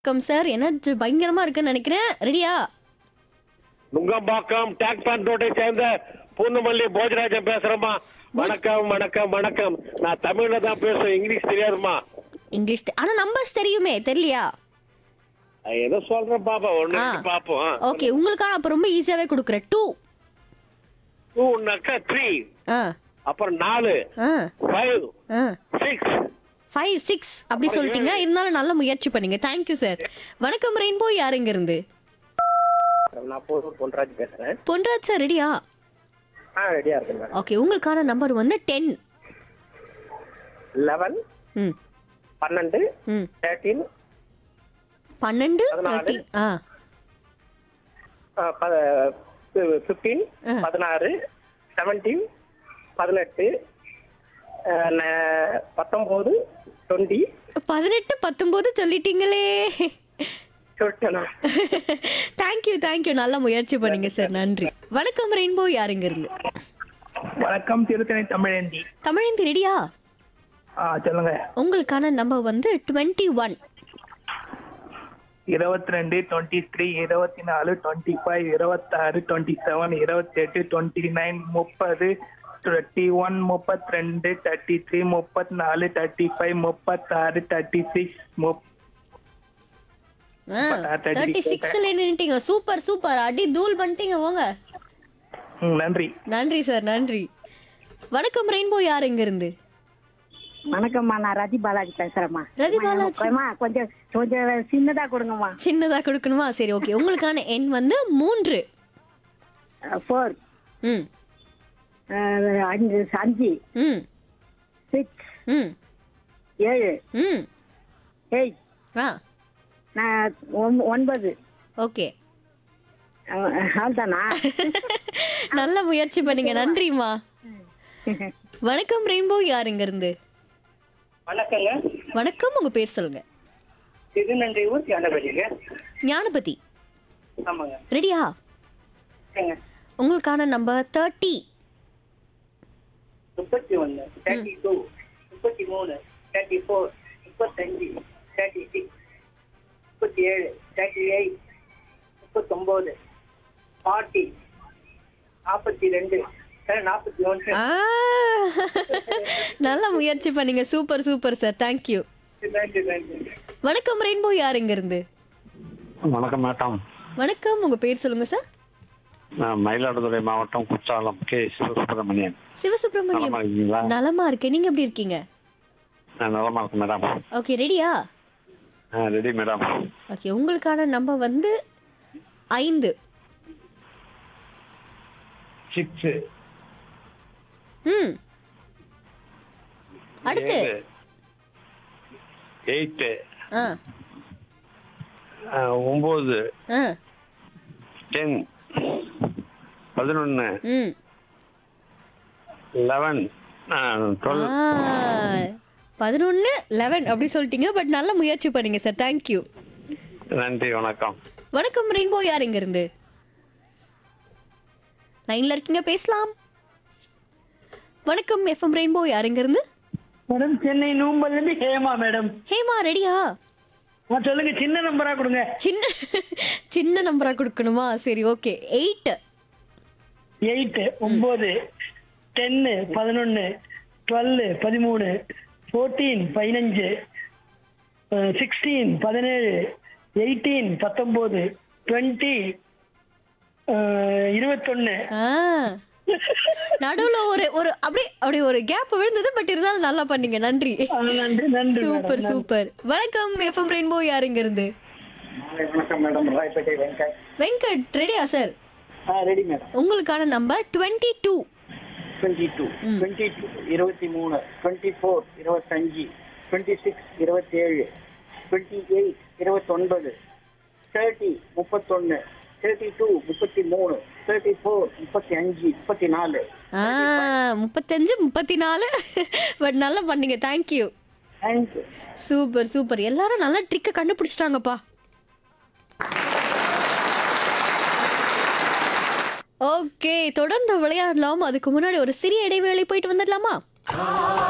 வணக்கம் sir energy பயங்கரமா இருக்குன்னு நினைக்கிறேன் ரெடியா நுங்கம்பாக்கம் டேக் பேண்ட் ரோட்டை சேர்ந்த பூந்தமல்லி போஜராஜன் பேசுறேம்மா வணக்கம் வணக்கம் வணக்கம் நான் தமிழ்ல தான் பேசுறேன் இங்கிலீஷ் தெரியாதுமா இங்கிலீஷ் தெ- ஆனா நம்பர்ஸ் தெரியுமே தெரியலையா ஏதோ சொல்றேன் பாப்பா ஒண்ணு ஆ. ரெண்டு பாப்போம் ஓகே உங்களுக்கான அப்ப ரொம்ப ஈஸியாவே கொடுக்குறேன் டூ டூனாக்கா த்ரீ ஆ அப்புறம் நாலு ஆ ஃபைவ் ஆ சிக்ஸ் ஃபைவ் சிக்ஸ் அப்படி சொல்லிட்டீங்க இருந்தாலும் நல்ல முயற்சி பண்ணீங்க தேங்க்யூ சார் வணக்கம் ரெயின்போ யாருங்க இருந்து நான் போதும் பொன்ராஜ் பேசுறேன் பொன்ராஜ் சார் ரெடியா ஆ ரெடியா இருக்கேன் மேடம் ஓகே உங்களுக்கான நம்பர் வந்து டென் லெவன் ம் பன்னெண்டு ம் தேர்ட்டீன் பன்னெண்டு பதினாலு. தேர்ட்டி ஆ ஃபிஃப்டீன் ஆ. பதினாறு செவன்டீன் பதினெட்டு பத்தொம்போது டுவெண்ட்டி பதினெட்டு பத்தொன்பது சொல்லிட்டீங்களே சொல்லிட்டேனா தேங்க்யூ தேங்க்யூ நல்ல முயற்சி பண்ணீங்க சார் நன்றி வணக்கம் ரெயின்போ யாருங்க இருந்து வணக்கம் திருத்தணி தமிழேந்தி தமிழந்தி ரெடியா ஆ சொல்லுங்க உங்களுக்கான நம்பர் வந்து டுவெண்ட்டி ஒன் இருபத்தி ரெண்டு டுவெண்ட்டி த்ரீ இருபத்தி நாலு டுவெண்ட்டி ஃபைவ் இருபத்தாறு டுவெண்ட்டி செவன் இருபத்தெட்டு டுவெண்ட்டி நைன் முப்பது தேர்ட்டி ஒன் முப்பத்தி ரெண்டு தேர்ட்டி த்ரீ முப்பத்தி நாலு தேர்ட்டி ஃபைவ் முப்பத்தாறு தேர்ட்டி சிக்ஸ் முப் தேர்ட்டி சிக்ஸ்ல நின்னுட்டீங்க சூப்பர் சூப்பர் அடி தூள் பண்ணிட்டீங்க போங்க ம், நன்றி நன்றி சார் நன்றி வணக்கம் ரெயின்போ யார் இங்க இருந்து வணக்கம்மா நான் ரதி பாலாஜி பேசுறேம்மா ரதி பாலாஜி. அம்மா, கொஞ்சம் கொஞ்சம் சின்னதா கொடுங்கம்மா சின்னதா கொடுக்கணுமா சரி ஓகே உங்களுக்கான எண் வந்து மூன்று ஃபோர் ம் அஞ்சு அஞ்சு ம் சிக்ஸ் ம் ஏழு ம் எயிட் ஆ நான் ஒன்- ஒன்பது ஓகே ஆள்தானா நல்ல முயற்சி பண்ணீங்க நன்றிம்மா வணக்கம் ரெயின்போ யார் இங்க இருந்து வணக்கங்க வணக்கம் உங்க பேர் சொல்லுங்க திருநன்றி ஊர் தியானபதிங்க ஞானபதி ஆமாங்க ரெடியா சரிங்க. உங்களுக்கான நம்பர் தேர்ட்டி முப்பத்தி ஒன்று தேர்ட்டி டூ முப்பத்தி மூணு தேர்ட்டி ஃபோர் முப்பத்தஞ்சு தேர்ட்டி சிக்ஸ் முப்பத்தி ஏழு தேர்ட்டி எயிட் முப்பத்தொம்போது ஃபார்ட்டி நாற்பத்தி ரெண்டு நாற்பத்தி ஒன்று ஆ, நல்ல முயற்சி பண்ணீங்க super super sir thank you thank you thank you வணக்கம் ரெயின்போ யார் இங்க இருந்து வணக்கம் மேடம் வணக்கம் உங்க பேர் சொல்லுங்க சார் நான் மயிலாடுதுறை மாவட்டம் குற்றாலம் கே சிவசுப்பிரமணியன் நலமா சிவசுப்ரமணியம் இருக்கீங்களா நலமா இருக்கேன் நீங்க எப்படி இருக்கீங்க நான் நலமா இருக்கேன் மேடம் ஓகே ரெடியா ரெடி மேடம் ஓகே உங்களுக்கான நம்பர் வந்து ஐந்து சிக்ஸ் ம் அடுத்து எயிட்டு ஆ ஒம்பது ஆ டென் பதினொன்று ம் லெவன் டுவெல் பதினொன்று லெவன் அப்படி சொல்லிட்டீங்க பட் நல்ல முயற்சி பண்ணீங்க சார் தேங்க்யூ நன்றி வணக்கம் வணக்கம் ரெயின்போ யார் இங்க இருந்து லைன்ல இருக்கீங்க பேசலாம் வணக்கம் எஃப்எம் ரெயின்போ யார் இங்க இருந்து மேடம் சென்னை நூம்பல்ல இருந்து ஹேமா மேடம் ஹேமா ரெடியா ஆ, சொல்லுங்க சின்ன நம்பரா கொடுங்க சின்ன சின்ன நம்பரா கொடுக்கணுமா சரி ஓகே எயிட் எயிட்டு ஒம்பது டென்னு பதினொன்று டுவெல் பதிமூணு ஃபோர்டீன் பதினஞ்சு சிக்ஸ்டீன் பதினேழு எயிட்டீன் பத்தொம்போது டுவெண்ட்டி இருபத்தொன்று ஆ நடுவுல ஒரு ஒரு அப்படியே அப்படியே ஒரு கேப் விழுந்தது பட் இருந்தாலும் நல்லா பண்ணீங்க நன்றி நன்றி நன்றி சூப்பர் சூப்பர் வணக்கம் எஃப்எம் ரெயின்போ யார் இங்க இருந்து வணக்கம் மேடம் ராய்பேட்டை வெங்கட் வெங்கட் ரெடியா சார் ஆ ரெடி மேடம் உங்களுக்கான number twenty two twenty two twenty two இருபத்தி மூணு டுவெண்ட்டி ஃபோர் இருபத்தஞ்சு டுவெண்ட்டி சிக்ஸ் இருபத்தேழு டுவெண்ட்டி எயிட் இருபத்தொன்பது தேர்ட்டி முப்பத்தொன்று தேர்ட்டி டூ முப்பத்தி மூணு தேர்ட்டி ஃபோர் முப்பத்தி அஞ்சு முப்பத்தி நாலு ஆ முப்பத்தஞ்சு முப்பத்தி நாலு பட் நல்லா பண்ணீங்க தேங்க்யூ தேங்க்யூ சூப்பர் சூப்பர் எல்லாரும் நல்லா ட்ரிக்கை கண்டுபிடிச்சிட்டாங்கப்பா ஓகே தொடர்ந்து விளையாடலாம் அதுக்கு முன்னாடி ஒரு சிறிய இடைவேளை போயிட்டு வந்துடலாமா